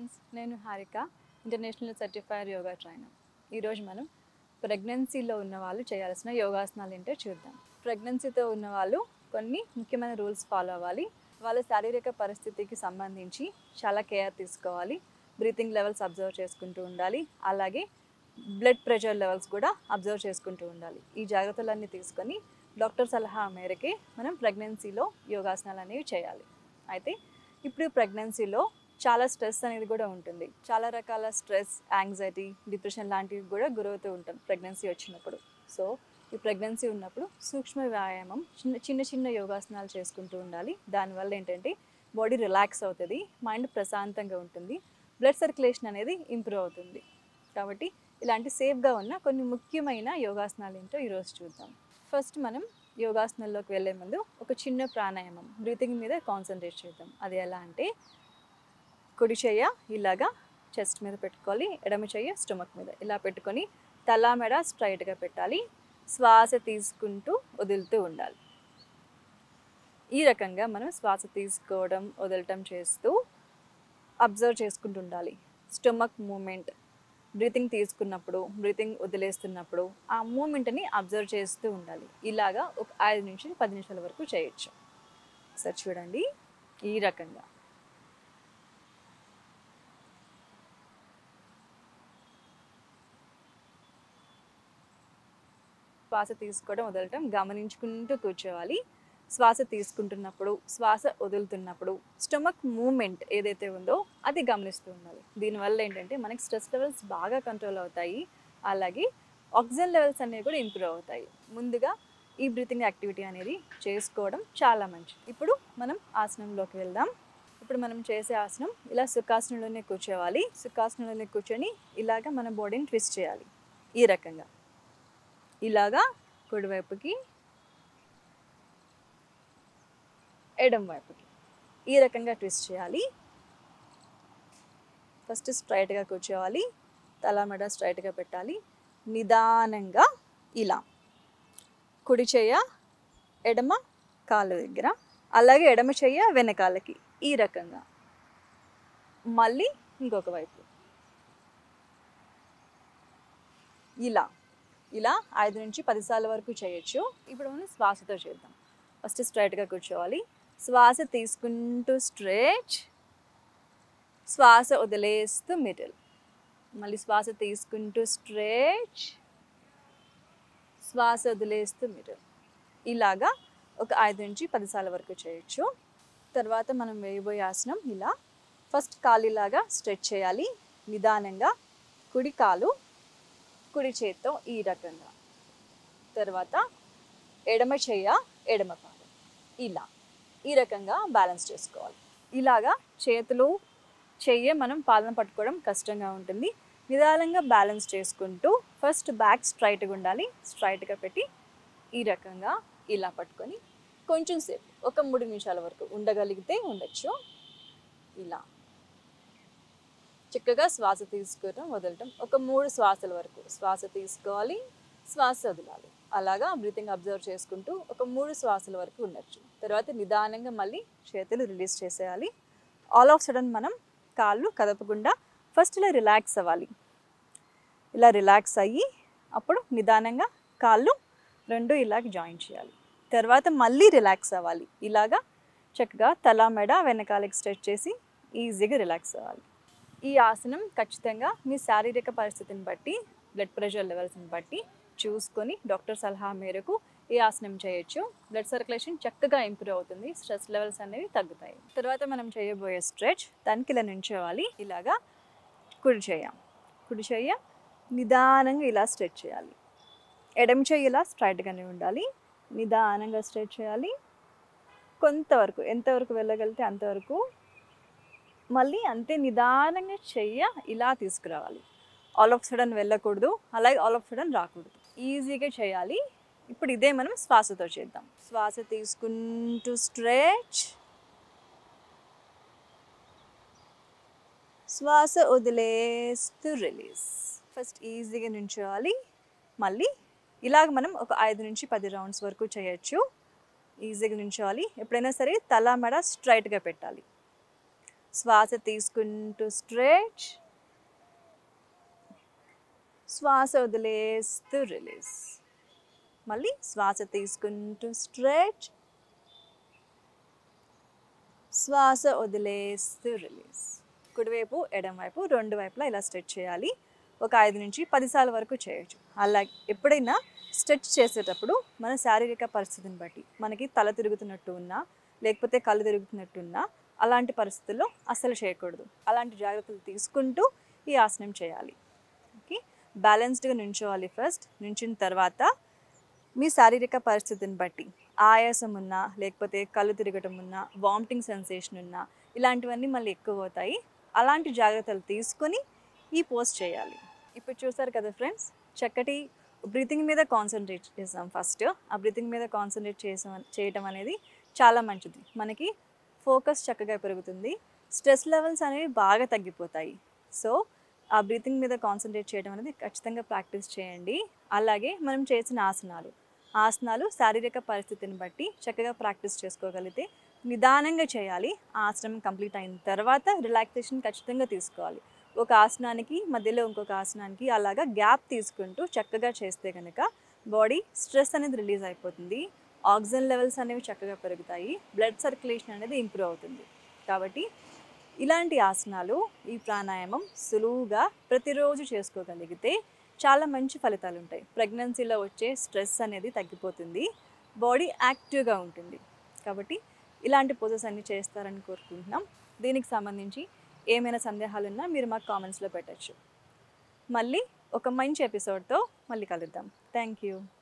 friends నేను Harika international certified yoga trainer ఈరోజు మనం ప్రెగ్నెన్సీలో ఉన్న వాళ్ళు చేయాల్సిన యోగాసనాలు ఏంటో చూద్దాం ప్రెగ్నెన్సీతో ఉన్న వాళ్ళు కొన్ని ముఖ్యమైన రూల్స్ ఫాలో అవ్వాలి వాళ్ళ శారీరక పరిస్థితికి సంబంధించి చాలా కేర్ తీసుకోవాలి బ్రీతింగ్ లెవెల్స్ అబ్జర్వ్ చేసుకుంటూ ఉండాలి అలాగే బ్లడ్ ప్రెషర్ లెవెల్స్ కూడా అబ్జర్వ్ చేసుకుంటూ ఉండాలి ఈ జాగ్రత్తలన్నీ తీసుకొని డాక్టర్ సలహా మేరకే మనం ప్రెగ్నెన్సీలో యోగాసనాలు అనేవి చేయాలి అయితే ఇప్పుడు ప్రెగ్నెన్సీలో చాలా స్ట్రెస్ అనేది కూడా ఉంటుంది చాలా రకాల స్ట్రెస్ యాంగ్జైటీ డిప్రెషన్ లాంటివి కూడా గురవుతూ ఉంటాం ప్రెగ్నెన్సీ వచ్చినప్పుడు సో ఈ ప్రెగ్నెన్సీ ఉన్నప్పుడు సూక్ష్మ వ్యాయామం చిన్న చిన్న చిన్న యోగాసనాలు చేసుకుంటూ ఉండాలి దానివల్ల ఏంటంటే బాడీ రిలాక్స్ అవుతుంది మైండ్ ప్రశాంతంగా ఉంటుంది బ్లడ్ సర్క్యులేషన్ అనేది ఇంప్రూవ్ అవుతుంది కాబట్టి ఇలాంటి సేఫ్గా ఉన్న కొన్ని ముఖ్యమైన యోగాసనాలు ఏంటో ఈరోజు చూద్దాం ఫస్ట్ మనం యోగాసనాల్లోకి వెళ్ళే ముందు ఒక చిన్న ప్రాణాయామం బ్రీతింగ్ మీద కాన్సన్ట్రేట్ చేద్దాం అది ఎలా అంటే కుడి చెయ్య ఇలాగా చెస్ట్ మీద పెట్టుకోవాలి ఎడమ చెయ్య స్టమక్ మీద ఇలా పెట్టుకొని తల మెడ స్ట్రైట్గా పెట్టాలి శ్వాస తీసుకుంటూ వదులుతూ ఉండాలి ఈ రకంగా మనం శ్వాస తీసుకోవడం వదలటం చేస్తూ అబ్జర్వ్ చేసుకుంటూ ఉండాలి స్టమక్ మూమెంట్ బ్రీతింగ్ తీసుకున్నప్పుడు బ్రీతింగ్ వదిలేస్తున్నప్పుడు ఆ మూమెంట్ని అబ్జర్వ్ చేస్తూ ఉండాలి ఇలాగా ఒక ఐదు నుంచి పది నిమిషాల వరకు చేయొచ్చు ఒకసారి చూడండి ఈ రకంగా శ్వాస తీసుకోవడం వదలటం గమనించుకుంటూ కూర్చోవాలి శ్వాస తీసుకుంటున్నప్పుడు శ్వాస వదులుతున్నప్పుడు స్టమక్ మూమెంట్ ఏదైతే ఉందో అది గమనిస్తూ ఉండాలి దీనివల్ల ఏంటంటే మనకి స్ట్రెస్ లెవెల్స్ బాగా కంట్రోల్ అవుతాయి అలాగే ఆక్సిజన్ లెవెల్స్ అనేవి కూడా ఇంప్రూవ్ అవుతాయి ముందుగా ఈ బ్రీతింగ్ యాక్టివిటీ అనేది చేసుకోవడం చాలా మంచిది ఇప్పుడు మనం ఆసనంలోకి వెళ్దాం ఇప్పుడు మనం చేసే ఆసనం ఇలా సుఖాసనంలోనే కూర్చోవాలి సుఖాసనంలోనే కూర్చొని ఇలాగ మన బాడీని ట్విస్ట్ చేయాలి ఈ రకంగా ఇలాగా కుడివైపుకి ఎడం వైపుకి ఈ రకంగా ట్విస్ట్ చేయాలి ఫస్ట్ స్ట్రైట్గా కూర్చోవాలి తల మెడ స్ట్రైట్గా పెట్టాలి నిదానంగా ఇలా కుడి చెయ్య ఎడమ కాళ్ళ దగ్గర అలాగే ఎడమ చెయ్య వెనకాలకి ఈ రకంగా మళ్ళీ ఇంకొక వైపు ఇలా ఇలా ఐదు నుంచి పదిసార్లు వరకు చేయొచ్చు ఇప్పుడు మనం శ్వాసతో చేద్దాం ఫస్ట్ స్ట్రైట్గా కూర్చోవాలి శ్వాస తీసుకుంటూ స్ట్రెచ్ శ్వాస వదిలేస్తూ మిడిల్ మళ్ళీ శ్వాస తీసుకుంటూ స్ట్రెచ్ శ్వాస వదిలేస్తూ మిడిల్ ఇలాగా ఒక ఐదు నుంచి పదిసార్ల వరకు చేయొచ్చు తర్వాత మనం వేయబోయే ఆసనం ఇలా ఫస్ట్ కాలు ఇలాగా స్ట్రెచ్ చేయాలి నిదానంగా కుడి కాలు కుడి చేత్తో ఈ రకంగా తర్వాత ఎడమ చెయ్య ఎడమ పాదం ఇలా ఈ రకంగా బ్యాలెన్స్ చేసుకోవాలి ఇలాగా చేతులు చెయ్య మనం పాదం పట్టుకోవడం కష్టంగా ఉంటుంది నిదానంగా బ్యాలెన్స్ చేసుకుంటూ ఫస్ట్ బ్యాక్ స్ట్రైట్గా ఉండాలి స్ట్రైట్గా పెట్టి ఈ రకంగా ఇలా పట్టుకొని కొంచెం సేపు ఒక మూడు నిమిషాల వరకు ఉండగలిగితే ఉండొచ్చు ఇలా చక్కగా శ్వాస తీసుకోవడం వదలటం ఒక మూడు శ్వాసల వరకు శ్వాస తీసుకోవాలి శ్వాస వదలాలి అలాగా బ్రీతింగ్ అబ్జర్వ్ చేసుకుంటూ ఒక మూడు శ్వాసల వరకు ఉండొచ్చు తర్వాత నిదానంగా మళ్ళీ చేతులు రిలీజ్ చేసేయాలి ఆల్ ఆఫ్ సడన్ మనం కాళ్ళు కదపకుండా ఫస్ట్ ఇలా రిలాక్స్ అవ్వాలి ఇలా రిలాక్స్ అయ్యి అప్పుడు నిదానంగా కాళ్ళు రెండు ఇలాగ జాయిన్ చేయాలి తర్వాత మళ్ళీ రిలాక్స్ అవ్వాలి ఇలాగా చక్కగా తల మెడ వెనకాలకి స్ట్రెచ్ చేసి ఈజీగా రిలాక్స్ అవ్వాలి ఈ ఆసనం ఖచ్చితంగా మీ శారీరక పరిస్థితిని బట్టి బ్లడ్ ప్రెషర్ లెవెల్స్ని బట్టి చూసుకొని డాక్టర్ సలహా మేరకు ఈ ఆసనం చేయొచ్చు బ్లడ్ సర్క్యులేషన్ చక్కగా ఇంప్రూవ్ అవుతుంది స్ట్రెస్ లెవెల్స్ అనేవి తగ్గుతాయి తర్వాత మనం చేయబోయే స్ట్రెచ్ దానికి ఇలా నుంచోవాలి ఇలాగా కుడి చేయ కుడి చేయ నిదానంగా ఇలా స్ట్రెచ్ చేయాలి ఎడమ చెయ్యి ఇలా స్ట్రైట్గానే ఉండాలి నిదానంగా స్ట్రెచ్ చేయాలి కొంతవరకు ఎంతవరకు వెళ్ళగలిగితే అంతవరకు మళ్ళీ అంతే నిదానంగా చెయ్య ఇలా తీసుకురావాలి ఆల్ ఆఫ్ సడన్ వెళ్ళకూడదు అలాగే ఆల్ ఆఫ్ సడన్ రాకూడదు ఈజీగా చేయాలి ఇప్పుడు ఇదే మనం శ్వాసతో చేద్దాం శ్వాస తీసుకుంటూ స్ట్రెచ్ శ్వాస వదిలేస్తూ రిలీజ్ ఫస్ట్ ఈజీగా నుంచోవాలి మళ్ళీ ఇలాగ మనం ఒక ఐదు నుంచి పది రౌండ్స్ వరకు చేయొచ్చు ఈజీగా నుంచోవాలి ఎప్పుడైనా సరే తల మెడ స్ట్రైట్గా పెట్టాలి శ్వాస తీసుకుంటూ స్ట్రెచ్ శ్వాస వదిలేస్తూ రిలీజ్ మళ్ళీ శ్వాస తీసుకుంటూ స్ట్రెచ్ శ్వాస వదిలేస్తూ రిలీజ్ కుడివైపు ఎడమవైపు రెండు వైపులా ఇలా స్ట్రెచ్ చేయాలి ఒక ఐదు నుంచి పదిసార్లు వరకు చేయొచ్చు అలా ఎప్పుడైనా స్ట్రెచ్ చేసేటప్పుడు మన శారీరక పరిస్థితిని బట్టి మనకి తల తిరుగుతున్నట్టు ఉన్నా లేకపోతే కళ్ళు తిరుగుతున్నట్టు ఉన్నా అలాంటి పరిస్థితుల్లో అస్సలు చేయకూడదు అలాంటి జాగ్రత్తలు తీసుకుంటూ ఈ ఆసనం చేయాలి ఓకే బ్యాలెన్స్డ్గా నుంచోవాలి ఫస్ట్ నుంచిన తర్వాత మీ శారీరక పరిస్థితిని బట్టి ఆయాసం ఉన్నా లేకపోతే కళ్ళు తిరగటం ఉన్నా వామిటింగ్ సెన్సేషన్ ఉన్నా ఇలాంటివన్నీ మళ్ళీ ఎక్కువ అవుతాయి అలాంటి జాగ్రత్తలు తీసుకొని ఈ పోస్ట్ చేయాలి ఇప్పుడు చూసారు కదా ఫ్రెండ్స్ చక్కటి బ్రీతింగ్ మీద కాన్సన్ట్రేట్ చేసాం ఫస్ట్ ఆ బ్రీతింగ్ మీద కాన్సన్ట్రేట్ చేసాం చేయటం అనేది చాలా మంచిది మనకి ఫోకస్ చక్కగా పెరుగుతుంది స్ట్రెస్ లెవెల్స్ అనేవి బాగా తగ్గిపోతాయి సో ఆ బ్రీతింగ్ మీద కాన్సన్ట్రేట్ చేయడం అనేది ఖచ్చితంగా ప్రాక్టీస్ చేయండి అలాగే మనం చేసిన ఆసనాలు ఆసనాలు శారీరక పరిస్థితిని బట్టి చక్కగా ప్రాక్టీస్ చేసుకోగలిగితే నిదానంగా చేయాలి ఆ ఆసనం కంప్లీట్ అయిన తర్వాత రిలాక్సేషన్ ఖచ్చితంగా తీసుకోవాలి ఒక ఆసనానికి మధ్యలో ఇంకొక ఆసనానికి అలాగా గ్యాప్ తీసుకుంటూ చక్కగా చేస్తే కనుక బాడీ స్ట్రెస్ అనేది రిలీజ్ అయిపోతుంది ఆక్సిజన్ లెవెల్స్ అనేవి చక్కగా పెరుగుతాయి బ్లడ్ సర్క్యులేషన్ అనేది ఇంప్రూవ్ అవుతుంది కాబట్టి ఇలాంటి ఆసనాలు ఈ ప్రాణాయామం సులువుగా ప్రతిరోజు చేసుకోగలిగితే చాలా మంచి ఫలితాలు ఉంటాయి ప్రెగ్నెన్సీలో వచ్చే స్ట్రెస్ అనేది తగ్గిపోతుంది బాడీ యాక్టివ్గా ఉంటుంది కాబట్టి ఇలాంటి పోజెస్ అన్ని చేస్తారని కోరుకుంటున్నాం దీనికి సంబంధించి ఏమైనా సందేహాలు ఉన్నా మీరు మాకు కామెంట్స్లో పెట్టచ్చు మళ్ళీ ఒక మంచి ఎపిసోడ్తో మళ్ళీ కలుద్దాం థ్యాంక్ యూ